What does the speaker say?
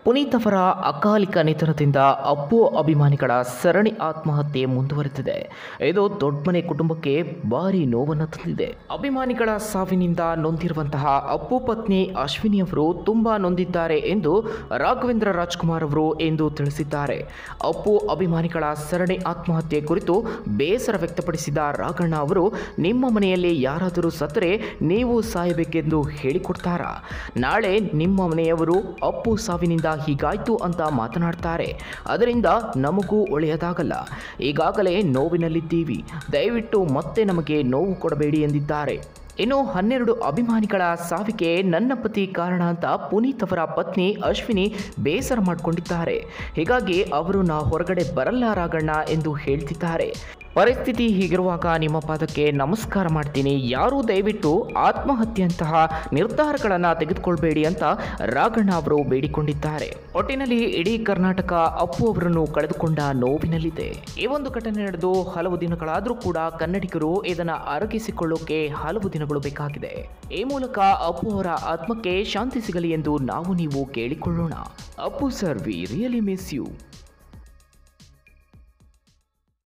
ಪುನೀತ್ ಅವರ ಅಕಾಲಿಕ ನಿಧನದಿಂದ ಅಪ್ಪು ಅಭಿಮಾನಿಗಳ ಸರಣಿ ಆತ್ಮಹತ್ಯೆ ಮುಂದುವರೆದಿದೆ ಇದು ದೊಡ್ಡಮನೆ ಕುಟುಂಬಕ್ಕೆ ಭಾರಿ ನೋವನ್ನು ತಂದಿದೆ ಅಭಿಮಾನಿಗಳ ಸಾವಿನಿಂದ ನೊಂದಿರುವಂತಹ ಅಪ್ಪು ಪತ್ನಿ ಅಶ್ವಿನಿ ಅವರು ತುಂಬಾ ನೊಂದಿದ್ದಾರೆ ಎಂದು ರಾಘವೇಂದ್ರ ರಾಜ್ಕುಮಾರ್ ಅವರು ಎಂದು ತಿಳಿಸಿದ್ದಾರೆ ಅಪ್ಪು ಅಭಿಮಾನಿಗಳ ಸರಣಿ ಆತ್ಮಹತ್ಯೆ ಕುರಿತು ಬೇಸರ ವ್ಯಕ್ತಪಡಿಸಿದ ರಾಘಣ್ಣ ಅವರು ನಿಮ್ಮ ಮನೆಯಲ್ಲಿ ಯಾರಾದರೂ ಸತ್ತರೆ ನೀವು ಸಾಯಬೇಕೆಂದು ಹೇಳಿಕೊಡ್ತಾರಾ ನಾಳೆ ನಿಮ್ಮ ಮನೆಯವರು ಅಪ್ಪು ಸಾವಿನಿಂದ ಹೀಗಾಯ್ತು ಅಂತ ಮಾತನಾಡ್ತಾರೆ ಅದರಿಂದ ನಮಗೂ ಒಳ್ಳೆಯದಾಗಲ್ಲ ಈಗಾಗಲೇ ನೋವಿನಲ್ಲಿದ್ದೀವಿ ದಯವಿಟ್ಟು ಮತ್ತೆ ನಮಗೆ ನೋವು ಕೊಡಬೇಡಿ ಎಂದಿದ್ದಾರೆ ಇನ್ನು ಹನ್ನೆರಡು ಅಭಿಮಾನಿಗಳ ಸಾವಿಗೆ ನನ್ನ ಪತಿ ಕಾರಣ ಅಂತ ಪುನೀತ್ ಅವರ ಪತ್ನಿ ಅಶ್ವಿನಿ ಬೇಸರ ಮಾಡಿಕೊಂಡಿದ್ದಾರೆ ಹೀಗಾಗಿ ಅವರು ನಾ ಹೊರಗಡೆ ಬರಲ್ಲ ರಾಗಣ್ಣ ಎಂದು ಹೇಳ್ತಿದ್ದಾರೆ ಪರಿಸ್ಥಿತಿ ಹೀಗಿರುವಾಗ ನಿಮ್ಮ ಪಾದಕ್ಕೆ ನಮಸ್ಕಾರ ಮಾಡ್ತೀನಿ ಯಾರೂ ದಯವಿಟ್ಟು ಆತ್ಮಹತ್ಯೆಯಂತಹ ನಿರ್ಧಾರಗಳನ್ನು ತೆಗೆದುಕೊಳ್ಬೇಡಿ ಅಂತ ರಾಘಣ್ಣ ಅವರು ಬೇಡಿಕೊಂಡಿದ್ದಾರೆ ಒಟ್ಟಿನಲ್ಲಿ ಇಡೀ ಕರ್ನಾಟಕ ಅಪ್ಪು ಅವರನ್ನು ಕಳೆದುಕೊಂಡ ನೋವಿನಲ್ಲಿದೆ ಈ ಒಂದು ಘಟನೆ ನಡೆದು ಹಲವು ದಿನಗಳಾದರೂ ಕೂಡ ಕನ್ನಡಿಗರು ಇದನ್ನು ಅರಗಿಸಿಕೊಳ್ಳೋಕೆ ಹಲವು ದಿನಗಳು ಬೇಕಾಗಿದೆ ಈ ಮೂಲಕ ಅಪ್ಪು ಅವರ ಆತ್ಮಕ್ಕೆ ಶಾಂತಿ ಸಿಗಲಿ ಎಂದು ನಾವು ನೀವು ಕೇಳಿಕೊಳ್ಳೋಣ Appu sir we really miss you